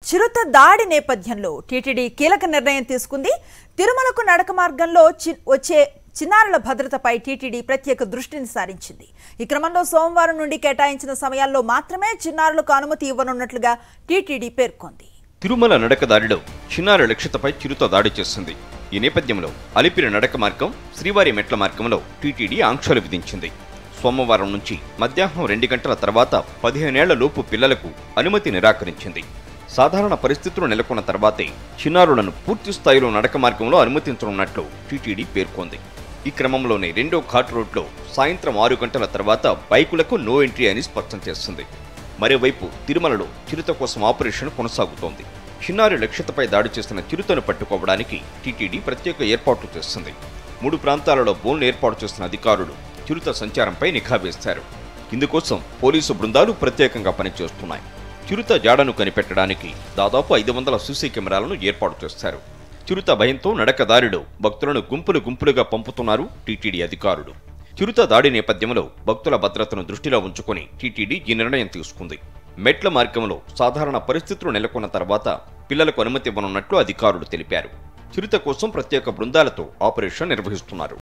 చిరుత దాడి నేపథ్యంలో టీటీడీ కీలక నిర్ణయం తీసుకుంది తిరుమలకు నడక మార్గంలో చి- వచ్చే చిన్నారుల భద్రతపై టీటీడీ ప్రత్యేక దృష్టిని సారించింది ఈ క్రమంలో సోమవారం నుండి కేటాయించిన సమయాల్లో మాత్రమే చిన్నారులకు అనుమతి ఇవ్వనున్నట్లుగా టీటీడీ పేర్కొంది తిరుమల నడకదారిలో చిన్నారి లక్ష్యతపై చిరుత దాడి చేసింది ఈ నేపథ్యంలో అలిపిరి నడక మార్గం శ్రీవారి మెట్ల మార్గంలో టీటీడీ ఆంక్షలు విధించింది సోమవారం నుంచి మధ్యాహ్నం రెండు గంటల తర్వాత పదిహేనేళ్ల లోపు పిల్లలకు అనుమతి నిరాకరించింది సాధారణ పరిస్థితులు నెలకొన్న తర్వాతే చిన్నారులను పూర్తి స్థాయిలో నడక మార్గంలో అనుమతించనున్నట్లు టీటీడీ పేర్కొంది ఈ క్రమంలోనే రెండో ఘాట్ రోడ్లో సాయంత్రం ఆరు గంటల తర్వాత బైకులకు నో ఎంట్రీ అని స్పష్టం చేస్తుంది మరోవైపు తిరుమలలో చిరుత కోసం ఆపరేషన్ కొనసాగుతోంది చిన్నారి లక్ష్యతపై దాడి చేసిన చిరుతను పట్టుకోవడానికి టీటీడీ ప్రత్యేక ఏర్పాట్లు చేస్తుంది మూడు ప్రాంతాలలో బోన్లు ఏర్పాటు చేసిన అధికారులు చిరుత సంచారంపై నిఘా వేశారు ఇందుకోసం పోలీసు బృందాలు ప్రత్యేకంగా పనిచేస్తున్నాయి చిరుత జాడను కనిపెట్టడానికి దాదాపు ఐదు వందల సీసీ కెమెరాలను ఏర్పాటు చేశారు చిరుత భయంతో నడకదారిలో భక్తులను గుంపులు గుంపులుగా పంపుతున్నారు టీటీడీ అధికారులు చిరుత దాడి నేపథ్యంలో భక్తుల భద్రతను దృష్టిలో ఉంచుకొని టీటీడీ ఈ నిర్ణయం తీసుకుంది మెట్ల మార్గంలో సాధారణ పరిస్థితులు నెలకొన్న తర్వాత పిల్లలకు అనుమతి ఇవ్వనున్నట్లు అధికారులు తెలిపారు చిరుత కోసం ప్రత్యేక బృందాలతో ఆపరేషన్ నిర్వహిస్తున్నారు